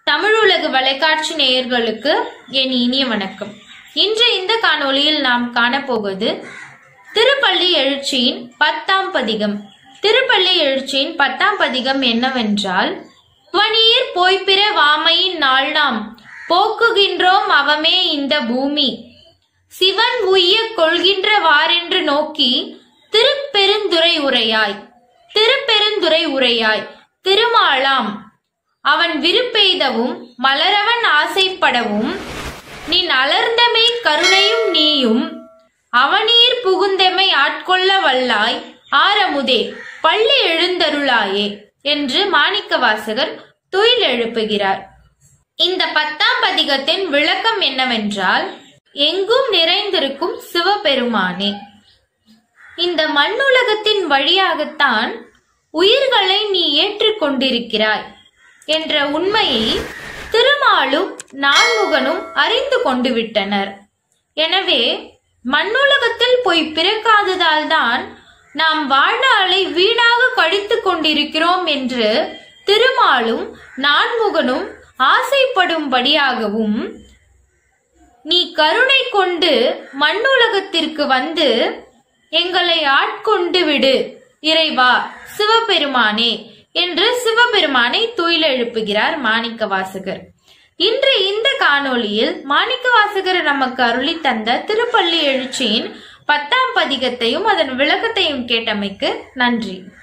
தமிழுலகு வலைக்காட்சி நேயர்களுக்கு என் இனிய வணக்கம் இன்று இந்த காணொளியில் நாம் காணப்போவது திருப்பள்ளி எழுச்சியின் பத்தாம் பதிகம் திருப்பள்ளி எழுச்சியின் பத்தாம் பதிகம் என்னவென்றால் துவனியிற் போய்பிற வாமையின் நாள் நாம் போக்குகின்றோம் அவமே இந்த பூமி சிவன் உய்ய கொள்கின்றவாறென்று நோக்கி திருப்பெருந்துரை உரையாய் திருப்பெருந்துரை உரையாய் திருமாலாம் அவன் விருப்பெய்தவும் மலரவன் ஆசைப்படவும் நின் அலர்ந்தமை கருணையும் நீயும் அவனீர் புகுந்தெமை ஆட்கொள்ள வல்லாய் ஆரமுதே பள்ளி எழுந்தருளாயே என்று மாணிக்கவாசகர் துயில் எழுப்புகிறார் இந்த பத்தாம் பதிகத்தின் விளக்கம் என்னவென்றால் எங்கும் நிறைந்திருக்கும் சிவபெருமானே இந்த மண்ணுலகத்தின் வழியாகத்தான் உயிர்களை நீ ஏற்றுக்கொண்டிருக்கிறாய் என்ற உண்மையை திருமாலும் நான்முகனும் அறிந்து கொண்டு விட்டனர் எனவே மண்ணுலகத்தில் போய் பிறக்காததால்தான் நாம் வாழ்நாளை வீணாக கழித்துக் கொண்டிருக்கிறோம் என்று திருமாலும் நான்முகனும் ஆசைப்படும்படியாகவும் நீ கருணை கொண்டு மண்ணுலகத்திற்கு வந்து எங்களை ஆட்கொண்டு விடு இறைவா சிவபெருமானே என்று சிவபெருமானை துயில் எழுப்புகிறார் மாணிக்கவாசகர் இன்று இந்த காணொளியில் மாணிக்கவாசகர் நமக்கு அருளி தந்த திருப்பள்ளி எழுச்சியின் பத்தாம் பதிகத்தையும் அதன் விளக்கத்தையும் கேட்டமைக்கு நன்றி